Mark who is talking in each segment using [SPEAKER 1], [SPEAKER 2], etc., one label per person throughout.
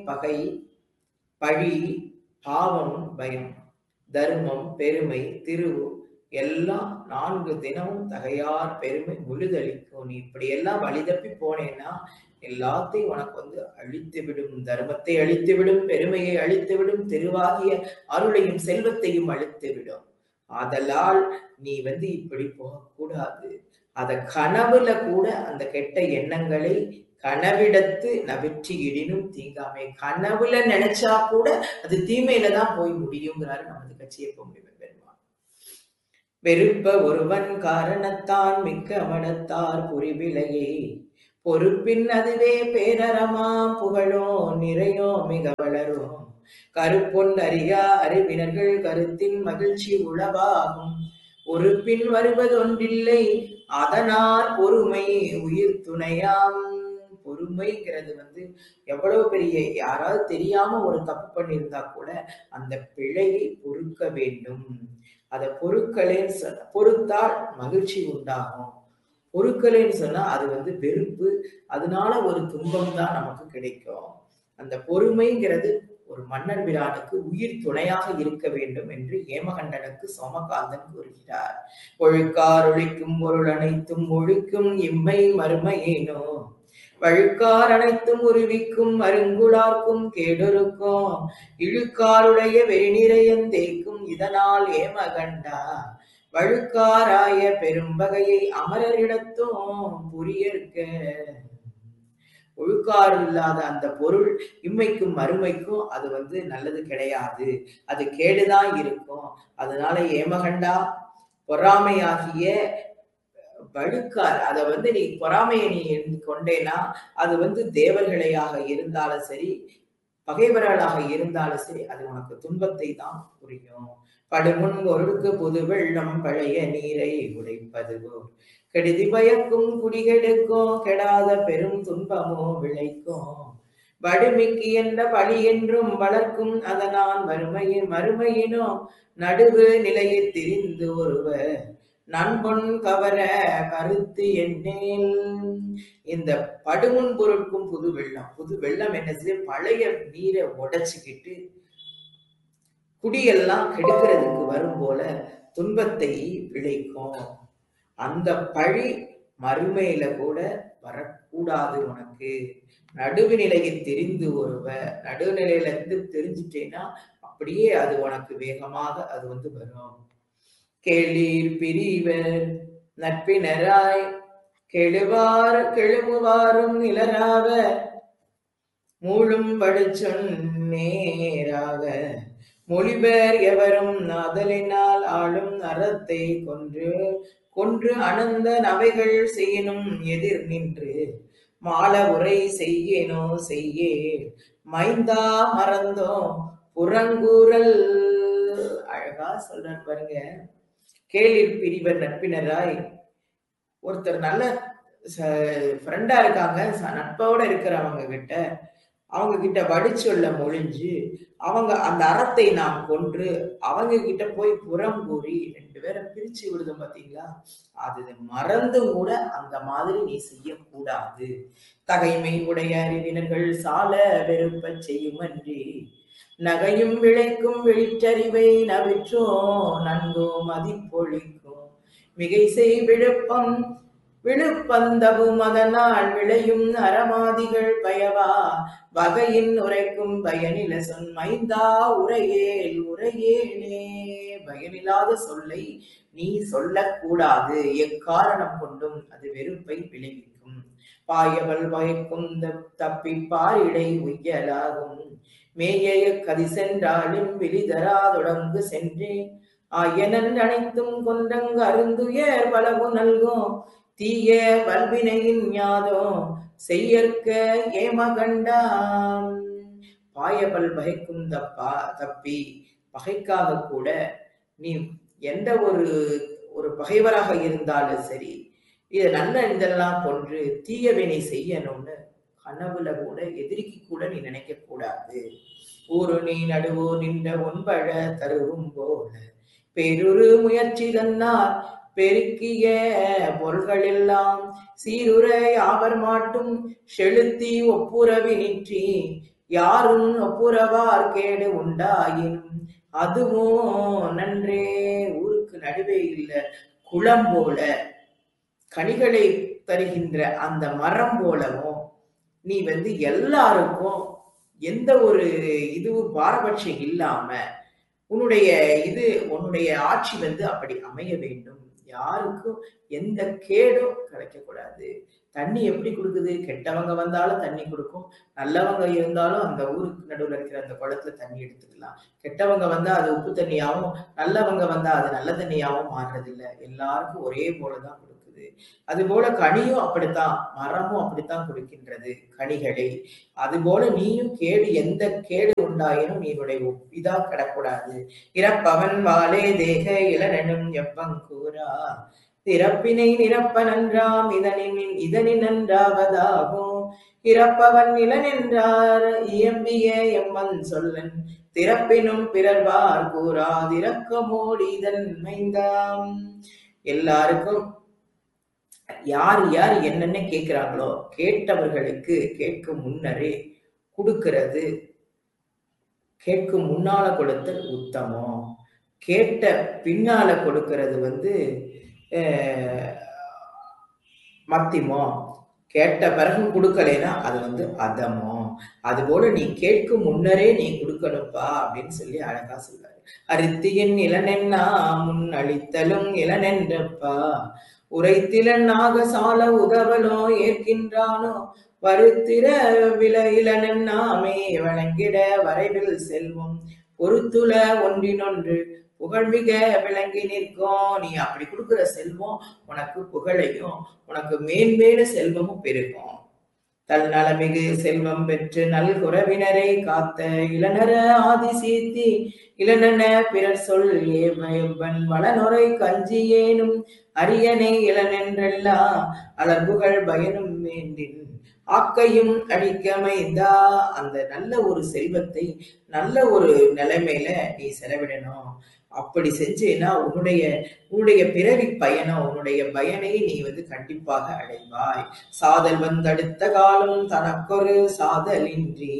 [SPEAKER 1] பகை பழி பாவம் பயம் தர்மம் பெருமை திருவு எல்லாம் நான்கு தினமும் தகையார் பெருமை முழுதளிக்கும் நீ இப்படி எல்லாம் வழி தப்பி போனேன்னா எல்லாத்தையும் உனக்கு வந்து அழித்து விடும் தர்மத்தை அழித்து விடும் பெருமையை அழித்து விடும் திருவாகிய அருளையும் செல்வத்தையும் அழித்து விடும் ஆதலால் நீ வந்து இப்படி போகக்கூடாது அத கனவுல கூட அந்த கெட்ட எண்ணங்களை கனவிடத்து நவிற்றி இடினும் தீங்காமை கனவுல நினைச்சா கூட அது தீமையில தான் போய் முடியுங்கிறாரு நமது கட்சியப்ப முடிவு பெருமான் வெறுப்ப ஒருவன் காரணத்தான் மிக்க மனத்தார் புரிவிலையே பொறுப்பின் அதுவே பேரறமாம் புகழோ நிறையோ மிக வளரும் கருப்பொன் அறியா அறிவினர்கள் கருத்தின் மகிழ்ச்சி உளவாகும் ஒருப்பின் வருவதொன்றில்லை அதனால் பொறுமை உயிர் துணையாம் பொறுமைங்கிறது வந்து எவ்வளவு பெரிய யாராவது தெரியாம ஒரு தப்பு பண்ணியிருந்தா கூட அந்த பிழையை பொறுக்க வேண்டும் அதை பொருட்களேன்னு சொன்ன பொறுத்தால் மகிழ்ச்சி உண்டாகும் பொருட்களேன்னு சொன்னா அது வந்து வெறுப்பு அதனால ஒரு துன்பம் தான் நமக்கு கிடைக்கும் அந்த பொறுமைங்கிறது ஒரு மன்னர் பிரானுக்கு உயிர் துணையாக இருக்க வேண்டும் என்று ஏமகண்டனுக்கு சோமகாந்தன் கூறுகிறார் ஒழுக்கார் ஒழிக்கும் பொருள் அனைத்தும் ஒழிக்கும் இம்மை மறுமையேனோ வழுக்கார் அனைத்தும் உருவிக்கும் அருங்குளார்க்கும் கேடொருக்கும் இழுக்காருடைய வெறிநிறையந்தேக்கும் இதனால் ஏமகண்டா வழுக்காராய பெரும்பகையை அமரரிடத்தும் புரியற்க ஒழுக்காறு இல்லாத அந்த பொருள் இம்மைக்கும் மறுமைக்கும் அது வந்து நல்லது கிடையாது அது கேடுதான் இருக்கும் அதனால ஏமகண்டா பொறாமையாகிய வழுக்கார் அதை வந்து நீ பொறாமையை நீ கொண்டேனா அது வந்து தேவர்களையாக இருந்தாலும் சரி பகைவர்களாக இருந்தாலும் சரி அது உனக்கு துன்பத்தை தான் புரியும் படுமுன் பொருளுக்கு புது வெள்ளம் பழைய நீரை உடைப்பதுவோ கெடுதி பயக்கும் குடிகெடுக்கும் கெடாத பெரும் துன்பமோ விளைக்கும் வடுமிக்கு என்ற பழி என்றும் வளர்க்கும் அதனால் மறுமையின் மறுமையினோ நடுவு நிலையை திரிந்து ஒருவர் நண்பொன் கவர கருத்து எண்ணேல் இந்த படுமுன் பொருட்கும் புது வெள்ளம் புது வெள்ளம் என்ன செய்ய பழைய நீரை உடைச்சுக்கிட்டு குடியெல்லாம் கெடுக்கிறதுக்கு வரும் போல துன்பத்தை விளைக்கும் அந்த பழி மறுமையில கூட வரக்கூடாது உனக்கு நடுவு நிலையை தெரிந்து ஒருவ நடுநிலையில இருந்து தெரிஞ்சிட்டேன்னா அப்படியே அது உனக்கு வேகமாக அது வந்து வரும் கேளீர் பிரிவர் நட்பினராய் கெழுவார் கெழுமுவாரும் நிலராவ மூழும் படிச்சொன் நேராக மொழிபெயர் எவரும் நாதலினால் ஆளும் அறத்தை கொன்று கொன்று அனந்த நவைகள் செய்யணும் எதிர் நின்று மால உரை செய்யனோ செய்யே மைந்தா மறந்தோம் புறங்கூறல் அழகா சொல்றார் பாருங்க கேளிர் பிரிவர் நட்பினராய் ஒருத்தர் நல்ல ஃப்ரெண்டா இருக்காங்க ச- நட்போட இருக்கிறவங்க கிட்ட அவங்க கிட்ட வடிச்சொல்ல மொழிஞ்சு அவங்க அந்த அறத்தை நாம் கொன்று அவங்க கிட்ட போய் புறம் கூறி ரெண்டு பேரை பிரிச்சு விடுதோம் பாத்தீங்களா அது மறந்து கூட அந்த மாதிரி நீ செய்யக்கூடாது தகைமை உடைய அறிவினர்கள் சால வெறுப்ப செய்யுமன்றி நகையும் விளைக்கும் வெளிச்சறிவை நவிற்றோ நன்கோ மதிப்பொழிக்கும் மிகை செய் விழுப்பம் விழுப்பந்தவும் அதனால் விளையும் அறமாதிகள் பயவா வகையின் உரைக்கும் பயனில சொன் மைந்தா உரையேல் உரையேனே பயனில்லாத சொல்லை நீ சொல்லக்கூடாது எக்காரணம் கொண்டும் அது வெறுப்பை விளைவிக்கும் பாயவல் வகைக்கும் த- தப்பி பாரிடை உய்யலாகும் மேய கதி சென்றாலும் விழிதரா தொடங்கு சென்றேன் ஆயனன் அனைத்தும் கொண்டங்கு அருந்துயர் பலவு நல்கும் தீய வல்வினையின் ஞாதோ செய்யற்க ஏமகண்டாம் பாயபல் பகைக்கும் தப்பா தப்பி பகைக்காக கூட நீ எந்த ஒரு ஒரு பகைவராக இருந்தாலும் சரி இது நல்ல இதெல்லாம் கொன்று தீயவினை செய்யணும்னு கனவுல கூட எதிரிக்கு கூட நீ நினைக்க கூடாது ஊரு நீ நடுவோ நின்ற ஒன்பழ தருவும் போல பெருரு முயற்சி தன்னார் பெருக்கிய பொருள்கள் எல்லாம் சீருரை ஆவர் மாட்டும் செலுத்தி ஒப்புரவி நிற்றி யாரும் புறவார் கேடு உண்டாயினும் அதுவும் நன்றே ஊருக்கு நடுவே இல்ல குளம் போல கனிகளை தருகின்ற அந்த மரம் போலவும் நீ வந்து எல்லாருக்கும் எந்த ஒரு இதுவும் பாரபட்சம் இல்லாம உன்னுடைய இது உன்னுடைய ஆட்சி வந்து அப்படி அமைய வேண்டும் யாருக்கும் எந்த கேடும் கிடைக்கக்கூடாது தண்ணி எப்படி கொடுக்குது கெட்டவங்க வந்தாலும் தண்ணி கொடுக்கும் நல்லவங்க இருந்தாலும் அந்த ஊருக்கு நடுவில் இருக்கிற அந்த குளத்துல தண்ணி எடுத்துக்கலாம் கெட்டவங்க வந்தா அது உப்பு தண்ணியாவும் நல்லவங்க வந்தா அது நல்ல தண்ணியாவும் மாறுறதில்ல எல்லாருக்கும் ஒரே போலதான் கொடுக்குது அது போல கனியும் அப்படித்தான் மரமும் அப்படித்தான் கொடுக்கின்றது கனிகளை அது போல நீயும் கேடு எந்த கேடு உண்டாயினும் நீனுடைய இதா கிடக்கூடாது இறப்பவன் வாலே தேக இளனெனும் எவ்வங்கூரா திறப்பினை நிரப்ப நன்றாம் இதனின் இதனின் நன்றாவதாகும் இறப்பவன் இளனென்றார் இயம்பிய எம்மன் சொல்லன் திறப்பினும் பிறர்வார் கூறாதிறக்கமோடி இதன் மைந்தாம் எல்லாருக்கும் யார் யார் என்னென்ன கேட்கிறாங்களோ கேட்டவர்களுக்கு கேட்கும் முன்னரே கொடுக்கிறது கேட்கும் முன்னால கொடுத்தல் உத்தமம் கேட்ட பின்னால கொடுக்கிறது வந்து அஹ், மத்தியமோ கேட்ட பிறகு கொடுக்கலைன்னா அது வந்து அதமோ அது போல நீ கேட்கும் முன்னரே நீ கொடுக்கணும்ப்பா அப்படின்னு சொல்லி அழகா சொல்றாரு அரித்தியின் இளனென்னா முன் அளித்தலும் இளனென்றப்பா உரைத்திலன் நாகசால உதவலோ ஏற்கின்றானோ வருத்திர வில இளனென்னாமே வழங்கிட வரைவில் செல்வம் பொறுத்துல ஒன்றினொன்று புகழ்மிக விளங்கி நிற்கும் நீ அப்படி கொடுக்கிற செல்வம் உனக்கு புகழையும் உனக்கு மேன்மேல செல்வமும் பெருகும் தல் நலமிகு செல்வம் பெற்று நல்குறவினரை காத்த இளநர ஆதி சீத்தி இளனன பிறர் சொல் ஏவன் வளநுரை கஞ்சி ஏனும் அரியணை இளனென்றெல்லா அலர்புகள் பயனும் வேண்டின் ஆக்கையும் அடிக்கமைந்தா அந்த நல்ல ஒரு செல்வத்தை நல்ல ஒரு நிலைமையில நீ செலவிடணும் அப்படி செஞ்சேன்னா உன்னுடைய உன்னுடைய பிறவி பயணம் உன்னுடைய பயனை நீ வந்து கண்டிப்பாக அடைவாய் சாதல் வந்தடுத்த காலம் தனக்கொரு சாதலின்றி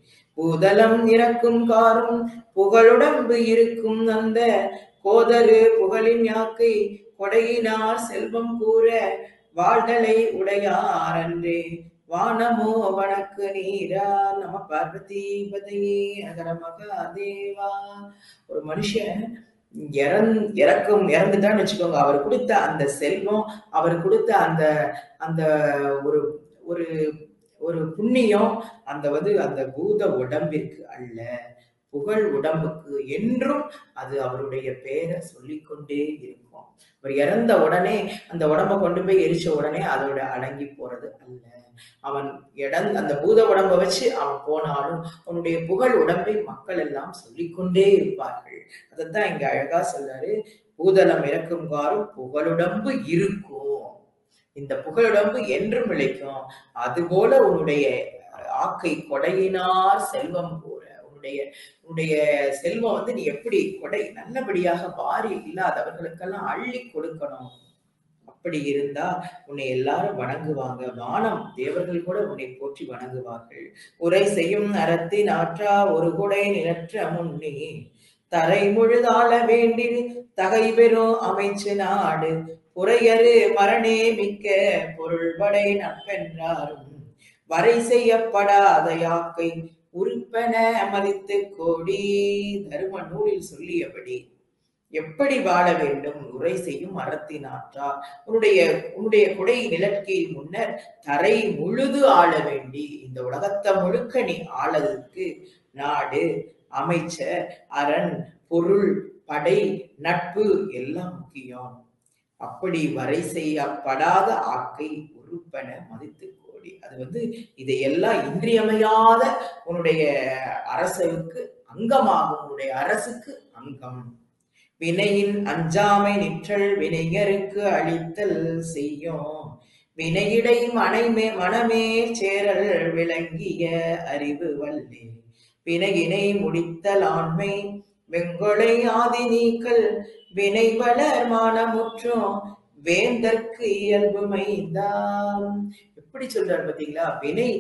[SPEAKER 1] பூதலம் இறக்கும் காரும் புகழுடம்பு இருக்கும் அந்த கோதரு புகழின் யாக்கை கொடையினார் செல்வம் கூற வாழ்தலை உடையாரன்றே வானமோ வணக்கு நீரா நம பார்வதி பதையே அகர மகாதேவா ஒரு மனுஷன் இறந் இறக்கும் இறந்துட்டான்னு வச்சுக்கோங்க அவர் கொடுத்த அந்த செல்வம் அவர் கொடுத்த அந்த அந்த ஒரு ஒரு ஒரு புண்ணியம் அந்த வந்து அந்த பூத உடம்பிற்கு அல்ல புகழ் உடம்புக்கு என்றும் அது அவருடைய பேரை சொல்லிக்கொண்டே இருக்கும் அவர் இறந்த உடனே அந்த உடம்ப கொண்டு போய் எரிச்ச உடனே அதோட அடங்கி போறது அல்ல அவன் இடம் அந்த பூத உடம்ப வச்சு அவன் போனாலும் அவனுடைய புகழ் உடம்பை மக்கள் எல்லாம் சொல்லிக்கொண்டே இருப்பார்கள் அதைத்தான் இங்க அழகா சொல்றாரு பூதலம் இறக்கும் காரும் புகழுடம்பு இருக்கும் இந்த புகழுடம்பு என்றும் இழைக்கும் அதுபோல உன்னுடைய ஆக்கை கொடையினார் செல்வம் போற உன்னுடைய உன்னுடைய செல்வம் வந்து நீ எப்படி கொடை நல்லபடியாக வாரி இல்லாதவர்களுக்கெல்லாம் அள்ளி கொடுக்கணும் அப்படி இருந்தா உன்னை எல்லாரும் வணங்குவாங்க வானம் தேவர்கள் கூட உன்னை போற்றி வணங்குவார்கள் உரை செய்யும் அறத்தின் ஆற்றா ஒரு குடை நிலற்ற முன்னே தரை முழுதாள வேண்டி தகை பெறும் அமைச்சு நாடு புறையரு மரணே மிக்க பொருள்படை நட்பென்றாரும் வரை செய்யப்படாத யாக்கை உறுப்பென மதித்து கோடி தரும நூலில் சொல்லியபடி எப்படி வாழ வேண்டும் உரை செய்யும் அறத்தினாற்றா உன்னுடைய உன்னுடைய குடை நிலற்கீழ் முன்னர் தரை முழுது ஆள வேண்டி இந்த உலகத்தை முழுக்க நீ ஆளதற்கு நாடு அமைச்சர் அரண் பொருள் படை நட்பு எல்லாம் முக்கியம் அப்படி வரை செய்யப்படாத ஆக்கை உறுப்பென மதித்து கோடி அது வந்து இதையெல்லாம் இன்றியமையாத உன்னுடைய அரசுக்கு அங்கமாகும் உன்னுடைய அரசுக்கு அங்கம் வினையின் அஞ்சாமை நிற்றல் வினைஞருக்கு அளித்தல் செய்யும் வினையிடை மனைமே மனமே சேரல் விளங்கிய அறிவு வல்லே வினையினை முடித்தல் ஆண்மை வெங்கொளை ஆதி நீக்கல் வினை வளர் மானமுற்றும் வேந்தற்கு இயல்பு மைந்தாம் எப்படி சொல்றாரு பாத்தீங்களா வினை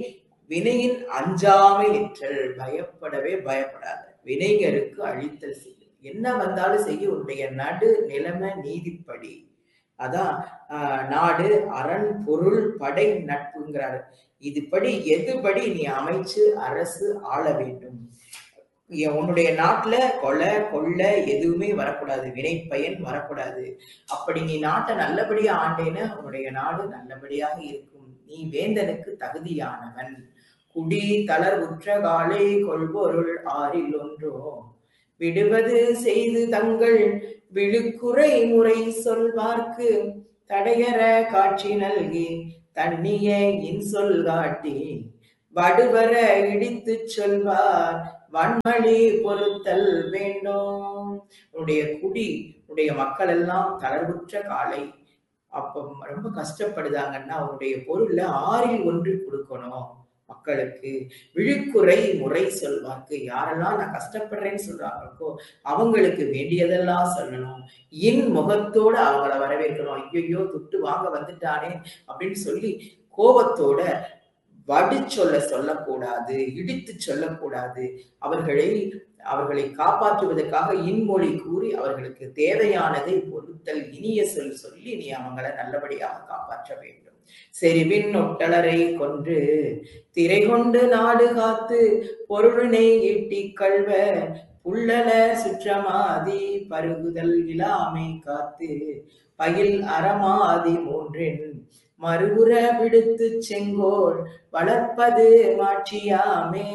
[SPEAKER 1] வினையின் அஞ்சாமை நிற்றல் பயப்படவே பயப்படாத வினைகருக்கு அழித்தல் செய்யும் என்ன வந்தாலும் செய்ய உன்னுடைய நடு நிலைமை நீதிப்படி அதான் ஆஹ், நாடு அரண் பொருள் படை நட்புங்கிறாரு இதுபடி எதுபடி நீ அமைச்சு அரசு ஆள வேண்டும் எ- உன்னுடைய நாட்டுல கொலை கொள்ளை எதுவுமே வரக்கூடாது வினைப்பயன் வரக்கூடாது அப்படி நீ நாட்டை நல்லபடியா ஆண்டேன்னா உன்னுடைய நாடு நல்லபடியாக இருக்கும் நீ வேந்தனுக்கு தகுதியானவன் குடி தளர்வுற்ற காலை கொள்பொருள் ஆறில் ஒன்றோ விடுவது செய்து தங்கள் விழுக்குறை முறை சொல்வார்க்கு தடையற காட்சி நல்கி தண்ணிய இன்சொல் காட்டி வடுவர இடித்துச் சொல்வார் வன்மொழி பொறுத்தல் வேண்டும் உன்னுடைய குடி உன்னுடைய மக்கள் எல்லாம் தளர்வுற்ற காலை அப்ப ரொம்ப கஷ்டப்படுதாங்கன்னா உன்னுடைய பொருள்ல ஆறில் ஒன்று கொடுக்கணும் மக்களுக்கு விழுக்குறை முறை சொல்வார்க்கு யாரெல்லாம் நான் கஷ்டப்படுறேன்னு சொல்றாங்களோ அவங்களுக்கு வேண்டியதெல்லாம் சொல்லணும் இன் முகத்தோட அவங்கள வரவேற்கணும் ஐயோ துட்டு வாங்க வந்துட்டானே அப்படின்னு சொல்லி கோபத்தோட வடி சொல்ல சொல்லக்கூடாது இடித்து சொல்லக்கூடாது அவர்களை அவர்களை காப்பாற்றுவதற்காக இன்மொழி கூறி அவர்களுக்கு தேவையானதை பொறுத்தல் இனிய சொல் சொல்லி நீ அவங்கள நல்லபடியாக காப்பாற்ற வேண்டும் செறிவின் ஒட்டலரை கொன்று திரை கொண்டு நாடு காத்து பொருளினை ஈட்டி கள்வ புள்ளல சுற்றமாதி பருகுதல் இலாமை காத்து பயில் அறமாதி மூன்றின் மறுபுற விடுத்து செங்கோல் வளர்ப்பது மாற்றியாமே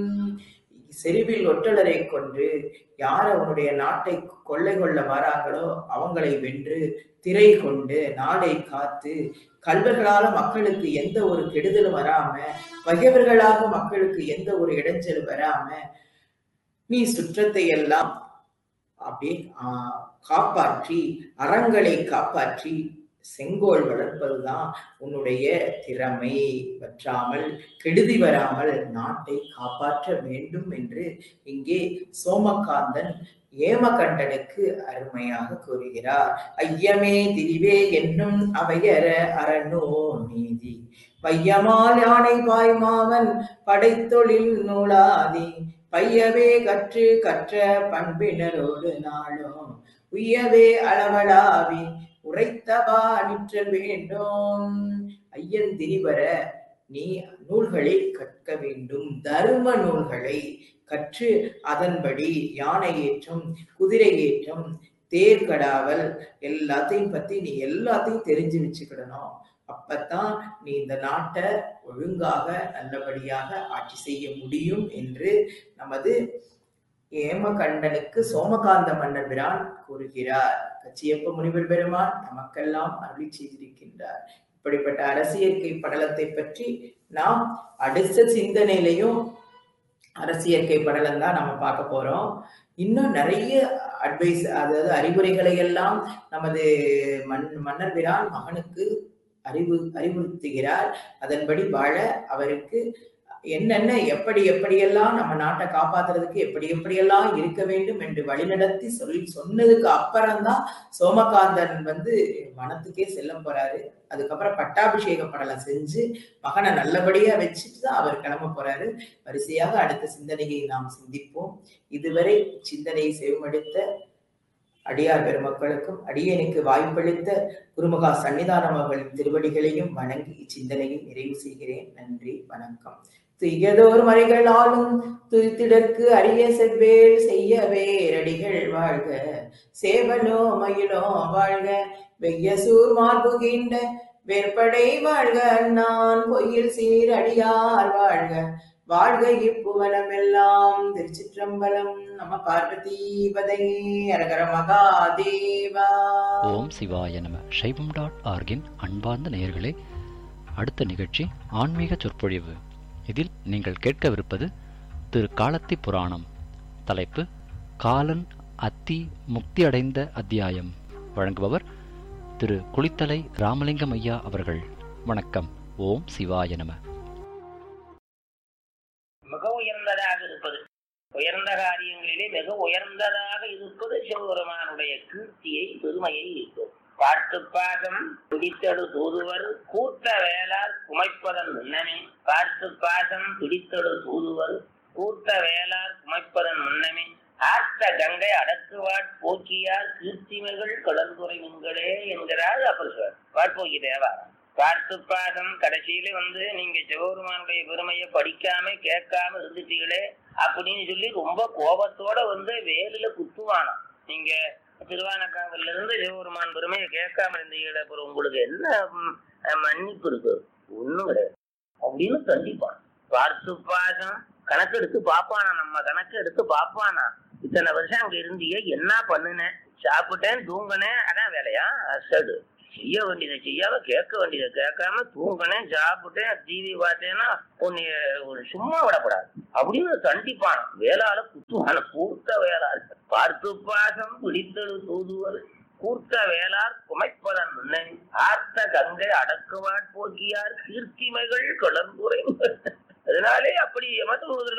[SPEAKER 1] செறிவில் ஒற்றலரை கொண்டு யார் அவனுடைய நாட்டை கொள்ளை கொள்ள வராங்களோ அவங்களை வென்று திரை கொண்டு நாடை காத்து கல்வர்களால மக்களுக்கு எந்த ஒரு கெடுதலும் வராம பகைவர்களாக மக்களுக்கு எந்த ஒரு இடைஞ்சல் வராம நீ சுற்றத்தை எல்லாம் அப்படியே ஆஹ், காப்பாற்றி அறங்களை காப்பாற்றி செங்கோல் வளர்ப்பதுதான் உன்னுடைய திறமை வற்றாமல் கெடுதி வராமல் நாட்டை காப்பாற்ற வேண்டும் என்று இங்கே சோமகாந்தன் ஏமகண்டனுக்கு அருமையாக கூறுகிறார் ஐயமே திரிவே என்னும் அவையற அரணோ நீதி வையமால் யானை பாய்மாவன் படைத்தொழில் நூலாதி பையவே கற்று கற்ற பண்பினரோடு நாளும் உய்யவே அளவலாவி உரைத்தவா நிற்றல் வேண்டும் ஐயன் திரிவர நீ நூல்களை கற்க வேண்டும் தர்ம நூல்களை கற்று அதன்படி யானை ஏற்றம் குதிரை ஏற்றம் தேர்கடாவல் எல்லாத்தையும் பத்தி நீ எல்லாத்தையும் தெரிஞ்சு வச்சுக்கிடணும் அப்பத்தான் நீ இந்த நாட்டை ஒழுங்காக நல்லபடியாக ஆட்சி செய்ய முடியும் என்று நமது ஏமகண்டனுக்கு சோமகாந்த மன்னர் பிரான் கூறுகிறார் கச்சியப்ப முனிவர் பெருமான் நமக்கெல்லாம் அருளி செய்திருக்கின்றார் இப்படிப்பட்ட அரசியற்கை படலத்தை பற்றி நாம் அடுத்த சிந்தனையிலையும் அரசியற்கை படலம் தான் நம்ம பார்க்க போறோம் இன்னும் நிறைய அட்வைஸ் அதாவது அறிவுரைகளை எல்லாம் நமது மன் மன்னர் பிரான் மகனுக்கு அறிவு அறிவுறுத்துகிறார் அதன்படி வாழ அவருக்கு என்னென்ன எப்படி எப்படியெல்லாம் நம்ம நாட்டை காப்பாத்துறதுக்கு எப்படி எப்படியெல்லாம் இருக்க வேண்டும் என்று வழிநடத்தி சொல்லி சொன்னதுக்கு அப்புறம்தான் சோமகாந்தன் வந்து வனத்துக்கே செல்ல போறாரு அதுக்கப்புறம் பட்டாபிஷேக படலம் செஞ்சு மகனை நல்லபடியா வச்சுட்டு தான் அவர் கிளம்ப போறாரு வரிசையாக அடுத்த சிந்தனையை நாம் சிந்திப்போம் இதுவரை சிந்தனையை செவிமடுத்த அடியார் பெருமக்களுக்கும் அடியனுக்கு வாய்ப்பளித்த குருமகா சன்னிதானம் அவர்களின் திருவடிகளையும் வணங்கி இச்சிந்தனையை நிறைவு செய்கிறேன் நன்றி வணக்கம் துய்யதோர் மறைகளாலும் துய்த்திடற்கு அரிய செவ்வேல் செய்ய வேரடிகள் வாழ்க சேவலோ மயிலோ வாழ்க வெய்ய சூர் மார்புகின்ற வேற்படை வாழ்க நான் பொய்யில் சீரடியார் வாழ்க வாழ்க இப்புவனம் எல்லாம் திருச்சிற்றம்பலம் நம பார்வதி பதை அரகர மகாதேவா
[SPEAKER 2] ஓம் சிவாய நம சைவம் டாட் ஆர்கின் அன்பார்ந்த நேயர்களே அடுத்த நிகழ்ச்சி ஆன்மீக சொற்பொழிவு இதில் நீங்கள் கேட்கவிருப்பது திரு காலத்தி புராணம் தலைப்பு காலன் அத்தி முக்தி அடைந்த அத்தியாயம் வழங்குபவர் திரு குளித்தலை ராமலிங்கம் ஐயா அவர்கள் வணக்கம் ஓம் சிவாய நம
[SPEAKER 3] மிக உயர்ந்ததாக இருப்பது உயர்ந்த காரியங்களிலே மிக உயர்ந்ததாக இருப்பது சிவபெருமானுடைய கீர்த்தியை பெருமையை இருக்கும் பார்த்து பாகம் பிடித்தடு தூதுவர் கூட்ட வேளார் குமைப்பதன் முன்னமே பார்த்து பாகம் பிடித்தடு தூதுவர் கூட்ட வேளார் குமைப்பதன் முன்னமே ஆர்த்த கங்கை அடக்குவாட் போக்கியார் கீர்த்திமைகள் கடற்குறை நீங்களே என்கிறார் அப்புறம் சார் பார்ப்போக்கி தேவா பார்த்து பாகம் கடைசியில வந்து நீங்க சிவபெருமானுடைய பெருமையை படிக்காம கேட்காம இருந்துட்டீங்களே அப்படின்னு சொல்லி ரொம்ப கோபத்தோட வந்து வேலில குத்துவானாம் நீங்க திருவானக்காவில இருந்து சிவபெருமான் பெருமையை கேட்காம இருந்தீங்களே அப்புறம் உங்களுக்கு என்ன ம், மன்னிப்பு இருக்கு ஒண்ணும் கிடையாது அப்படின்னு தண்டிப்பான் பார்த்து பாகம் கணக்கு எடுத்து பாப்பானா நம்ம கணக்கு எடுத்து பாப்பானா இத்தனை வருஷம் அங்க இருந்தியே என்ன பண்ணுனேன் சாப்பிட்டேன் தூங்கினேன் அதான் வேலையா அசடு செய்ய வேண்டியதை செய்யாம கேட்க வேண்டியதை கேட்காம தூங்கினேன் சாப்பிட்டேன் டிவி பார்த்தேன்னா உன்னைய ஒரு சும்மா விடக்கூடாது அப்படின்னு தண்டிப்பான் வேளாள குத்துவான கூர்த்த வேளாள் பார்த்து பாசம் பிடித்தது தூதுவர் கூர்த்த வேளார் குமைப்பதன் முன்னை ஆர்த்த கங்கை அடக்குவாட் போக்கியார் கீர்த்திமைகள் கலந்துரை அதனாலே அப்படி எமது